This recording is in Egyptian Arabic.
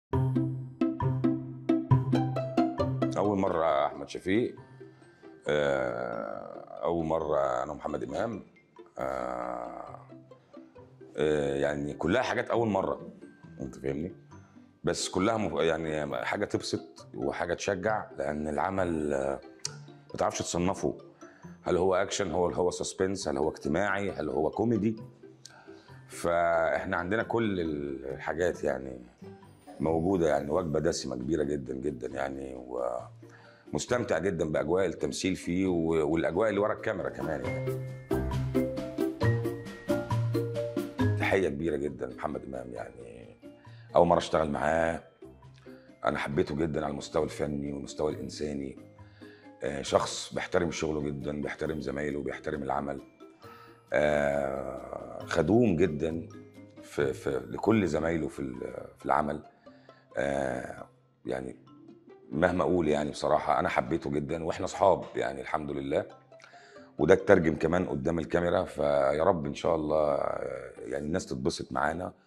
أول مرة أحمد شفيق آه، أول مرة أنا محمد إمام آه، آه، يعني كلها حاجات أول مرة أنت فاهمني بس كلها مف- يعني حاجة تبسط وحاجة تشجع لأن العمل آه، ما تعرفش تصنفه هل هو أكشن هو هو سسبنس هل هو اجتماعي هل هو كوميدي فإحنا عندنا كل الحاجات يعني موجودة يعني وجبة دسمة كبيرة جدا جدا يعني ومستمتع جدا بأجواء التمثيل فيه و- والأجواء اللي ورا الكاميرا كمان يعني تحية كبيرة جدا محمد إمام يعني أول مرة أشتغل معاه أنا حبيته جدا على المستوى الفني والمستوى الإنساني آه، شخص بيحترم شغله جدا بيحترم زمايله بيحترم العمل آه، خدوم جدا في, في لكل زمايله في ال- في العمل آه، يعني مهما اقول يعني بصراحه انا حبيته جدا واحنا اصحاب يعني الحمد لله وده اترجم كمان قدام الكاميرا فيا رب ان شاء الله آه، يعني الناس تتبسط معانا